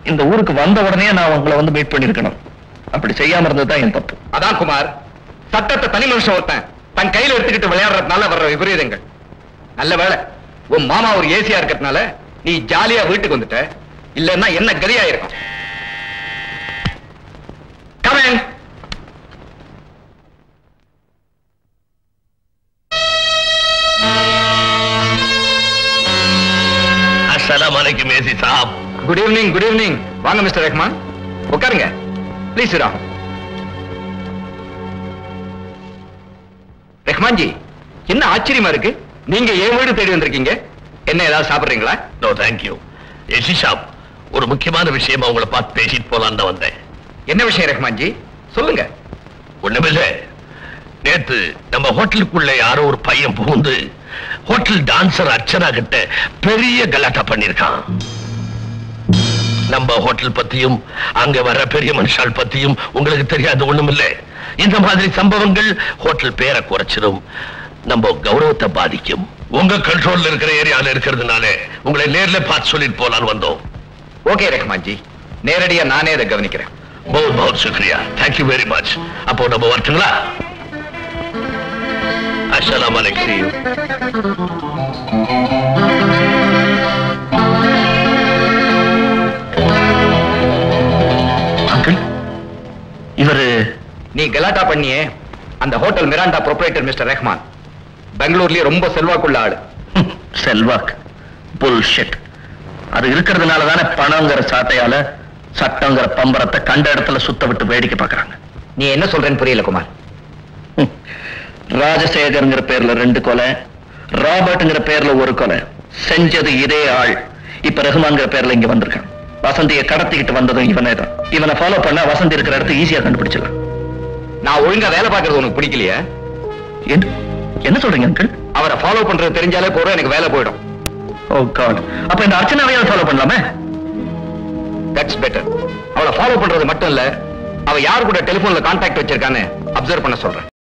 இந்த ஊருக்கு வந்த உடனே நான் உங்களை வந்து மீட் பண்ணிருக்கணும் அப்படி செய்யாம இருந்ததுதான் என் தப்பு அதான் குமார் சட்டத்தை தனி மனுஷன் ஒருத்தன் தன் கையில எடுத்துக்கிட்டு விளையாடுறதுனால வர்ற விபரீதங்கள் நல்ல வேளை உன் மாமா ஒரு ஏசியா இருக்கிறதுனால நீ ஜாலியா வீட்டுக்கு வந்துட்ட இல்லன்னா என்ன கதியா இருக்கும் Come in. அஸ்ஸலாமு அலைக்கும் ஏசி சாப் குட் ஈவினிங் குட் ஈவினிங் வாங்க மிஸ்டர் ரஹ்மான் உட்காருங்க ப்ளீஸ் ராம் ரஹ்மான் ஜி என்ன ஆச்சரியமா இருக்கு நீங்க என் வீடு தேடி வந்திருக்கீங்க என்ன ஏதாவது சாப்பிடுறீங்களா நோ தேங்க்யூ ஏசி சாப் ஒரு முக்கியமான விஷயமா உங்களை பார்த்து பேசிட்டு போலான்னு தான் வந்தேன் என்ன விஷயம் ரஹ்மான் ஜி சொல்லுங்க ஒண்ணுமில்ல நேத்து நம்ம ஹோட்டலுக்குள்ள யாரோ ஒரு பையன் புகுந்து ஹோட்டல் டான்சர் அர்ச்சனா கிட்ட பெரிய கலாட்டா பண்ணிருக்கான் நம்ம ஹோட்டல் பத்தியும் அங்க வர்ற பெரிய மனுஷால் பத்தியும் உங்களுக்கு தெரியாது ஒண்ணுமில்ல இந்த மாதிரி சம்பவங்கள் ஹோட்டல் பேரை குறைச்சிடும் நம்ம கௌரவத்தை பாதிக்கும் உங்க கண்ட்ரோல்ல இருக்கிற ஏரியால இருக்கிறதுனால உங்களை நேர்ல பார்த்து சொல்லிட்டு போலான்னு வந்தோம் ஓகே ரஹ்மான் ஜி நேரடியா நானே அதை கவனிக்கிறேன் बहुत बहुत शुक्रिया थैंक यू वेरी मच அப்போ நம்ம வரட்டுங்களா அஸ்ஸலாமு அலைக்கும் அங்கிள் இவரு நீ கலாட்டா பண்ணியே அந்த hotel Miranda proprietor mister Rahman பெங்களூர்லயே ரொம்ப செல்வாக்குள்ள ஆளு செல்வாக் புல்ஷெட் அது இருக்கிறதுனால தானே பணங்கிற சாட்டையால சட்டங்கிற பம்பரத்தை கண்ட இடத்துல சுத்த விட்டு வேடிக்கை பார்க்கறாங்க நீ என்ன சொல்றேன்னு புரியல குமார் ஹம். ராஜசேகர்ங்கிற பேர்ல ரெண்டு கொலை ராபர்ட்ங்கிற பேர்ல ஒரு கொலை செஞ்சது இதே ஆள் இப்ப ரஹ்மான்ங்கிற பேர்ல இங்க வந்திருக்கான் வசந்தியை கடத்திக்கிட்டு வந்ததும் இவனே தான் இவனை ஃபாலோ பண்ணா வசந்தி இருக்கிற இடத்த ஈஸியா கண்டுபிடிச்சிடலாம் நான் ஒழுங்கா வேலை பார்க்கறது உனக்கு பிடிக்கலையா என்ன- என்ன சொல்றீங்க அங்கிள் அவரை ஃபாலோ பண்றது தெரிஞ்சாலே போறோம் எனக்கு வேலை போயிடும் ஓ காட் அப்ப இந்த அர்ச்சனாவையாவது ஃபாலோ பண்ணலாமே தட்ஸ் பெட்டர் அவளை ஃபாலோ பண்றது மட்டும் இல்ல அவ யார் கூட டெலிபோன்ல கான்டாக்ட் வச்சிருக்கான்னு அப்சர்வ் பண்ண சொல்றேன்